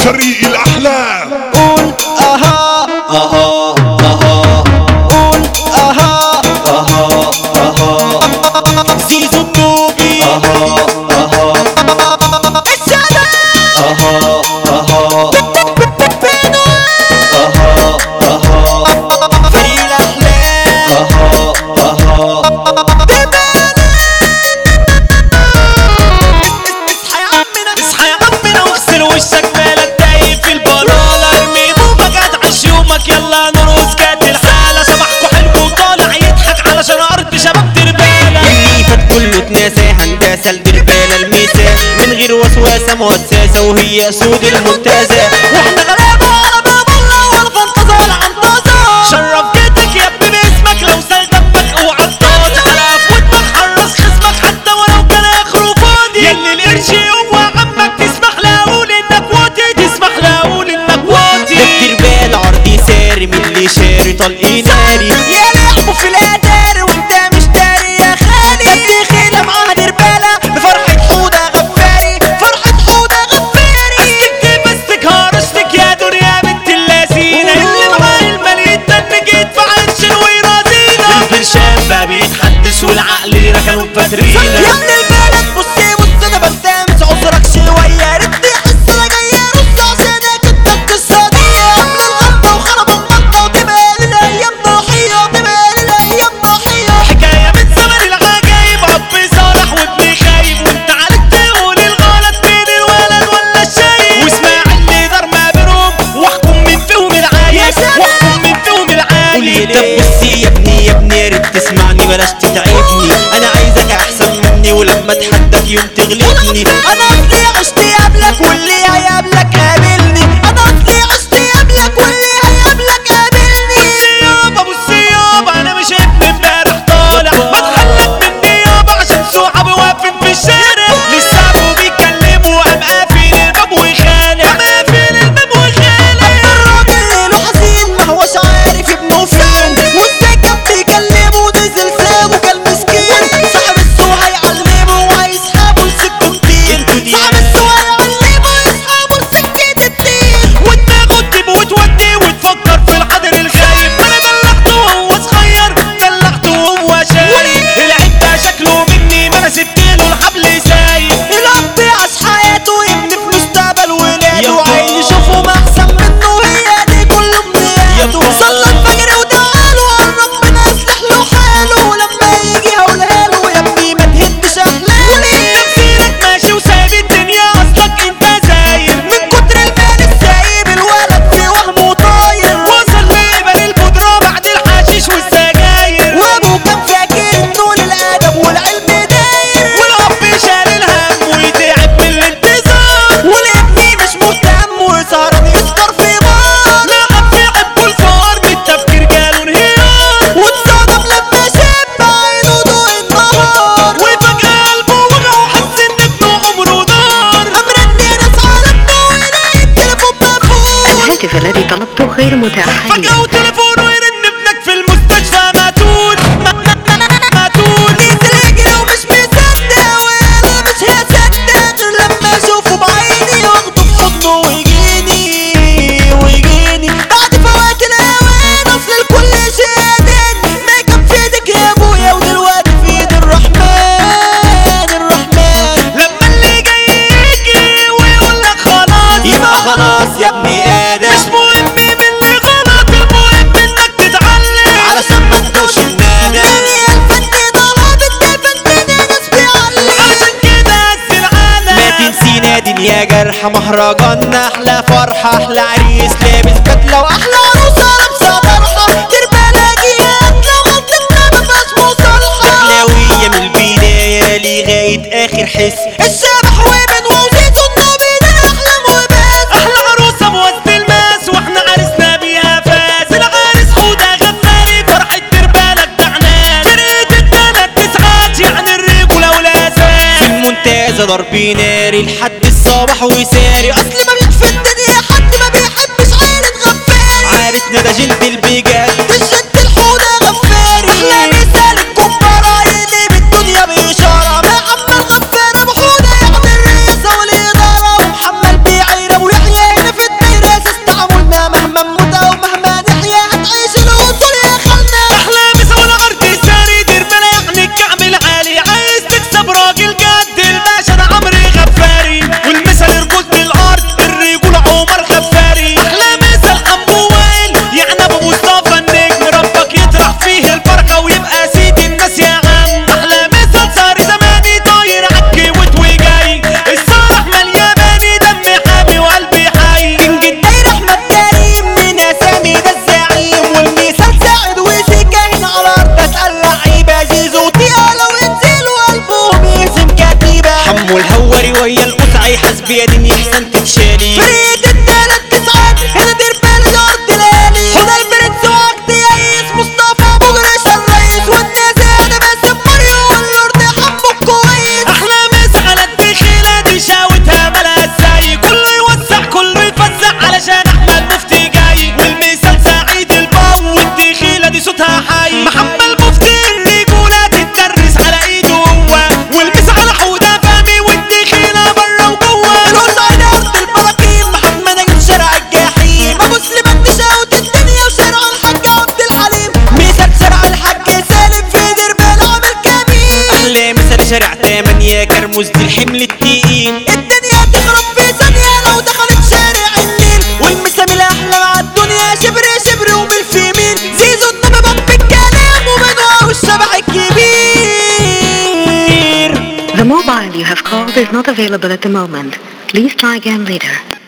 فريق الاحلام قول اها اها اها قول اها اها اها زيزو النوبي اها اها السلام اها اها بينو اها اها فريق الاحلام اها اها اصحى يا عمنا اصحى يا عمنا واغسل وشك مالك دايب في البلاله ارمي بومك ادعش يومك يلا نرقص كات الحاله صباحكوا حلو وطالع يضحك علشان ارض شباب ترباله اللي فات كله اتناسى هندسة الدربالة الميسة من غير وسواسة مؤسسة وهي سود الممتازة واحنا غلابه على باب الله ولا فانتظر ولا عنطازه شرف جدك يا ابني باسمك لو سال دمك اوعى تطاط على افوتك حرص خصمك حتى ولو كان اخره فاضي يلي القرش هو عمك تسمح له اقول انك واطي تسمح له اقول انك واطي ده الدربالة عرضي ساري من اللي شاري طلقي ناري يا لعبوا في الادار وانت مش داري يا خالي الدخيلة معاها دربالة بفرحة حودة غفاري فرحة حودة غفاري انت بستك هرشتك يا دنيا بنت اللذينة اللي معاه المليء الدم جيت في عرش ويرازينا البرشام بقى بيتحدث والعقل ركنوا باترينا يا ابن البلد بصي بص انا بلتمس عذرك شوية ردي حس انا جاية رص عشانك انت القصة دي قبل الغلطة وخرب المنطقة وتبقى للايام ضحية تبقى للايام ضحية حكاية من زمن العجايب اب صالح وابن خايب وانت عليك تقول الغلط بين الولد ولا الشايب واسمع اللي دار ما بينهم واحكم من فيهم العايب واحكم من فيهم العايب طب بصي يا ابني يا ابني يا ريت تسمعني بلاش تتعبني انا عايزك احسن مني ولما اتحداك يوم تغلبني انا اصلي عشت قبلك واللي هيقابلك قابلني انا اصلي عشت قبلك واللي هيقابلك قابلني بص يابا بص يابا انا مش ابن امبارح طالع ما تخلت مني يابا عشان صحابي واقفين في الشارع لسه ابو بيتكلموا قام قافل الباب وخالع قام قافل الباب وخالع الراجل ليله حزين ما هوش عارف ابنه فين والسكه بيكلمه نزل سابه كالمسكين صاحب السوق هيعلمه وهيسحبه لسكتين صاحب السوق هيعلمه يسحبه لسكة الدين ودماغه تجيب وتودي وتفكر في الحاضر الخايب انا دلعته وهو صغير دلعته وهو شايب العيب ده شكله مني ما انا سبت له الحبل سايب الاب عاش حياته يبني في مستقبل ولاده عايز يشوفهم احسن منه هي دي كل امنياته صلى الفجر وتعالوا على ربنا يصلح له حاله ولما يجي هقولها له يا ابني ما تهدش احلامي تمثيلك ماشي وسايب الدنيا اصلك انت زاير من كتر المال السايب الولد في وهمه طاير وصل لقبل البودرة بعد الحشيش والسجاير وابوه كان فاكر انه للادب والعلم داير والاب شال الهم ويتعب من الانتظار والابني مش مهتم وسهران يسكر في بار لعب في عبه الفار بالتفكير جاله انهيار واتصدم لما شاف بعينه ضوء النهار وفجأة قلبه وجع وحس ان ابنه عمره دار قام ناس على ابنه ويلاقي التليفون مقفول الهاتف الذي طلبته غير متاح حاليا فجأة وتليفونه يرن ابنك في المستشفى ماتون ما- ما- ما- ماتون نزل يجري ومش مصدق وانا مش هصدق غير لما اشوفه بعيني واخده في حضنه ويجيني ويجيني بعد فوات الاوان اصل الكل شادن ما كان في ايدك يا ابويا ودلوقتي في ايد الرحمن الرحمن لما اللي جاي يجي ويقول لك خلاص يبقى خلاص يا ابني ادم مش مهم من اللي غلط المهم انك تتعلم علشان ما تدوش الندم دنيا الفن ضرب انت فنان ناس بيعلم علشان كده قد العالم ما تنسينا دنيا جرح مهرجان احلى فرحة احلى عريس لابس بدلة واحلى عروسة لابسة طرحة تربالة جيات لو غلطتنا مفيهاش مصالحة دخلاوية من البداية لغاية اخر حس الشبح ومن وزيت النبي ده احلام وبس احلى عروسه بوسط الماس واحنا عرسنا بيها فاس العرس حوده غفاري فرحه دربالك دعناس فرقه التلات تسعات يعني الرجوله في والاساس المنتزه ضرب ناري لحد الصباح وساري اصل ما بيش في الدنيا حد ما بيحبش عيلة غفاري عرسنا ده جلد البجد الشد الحوده غفاري احنا مثال الكبارة اللي بالدنيا بإشارة محمد غفار ابو حوده يعني الرئاسة والإدارة ومحمد بيعير ابو يحيى هنا في الحمل التقيل الدنيا تخرب في ثانية لو دخلت شارع النيل والمسام الأحلى مع الدنيا شبر شبر وبالفيمين زيزو النبي باب الكلام ومنوع الشبح الكبير The mobile you have called is not available at the moment. Please try again later.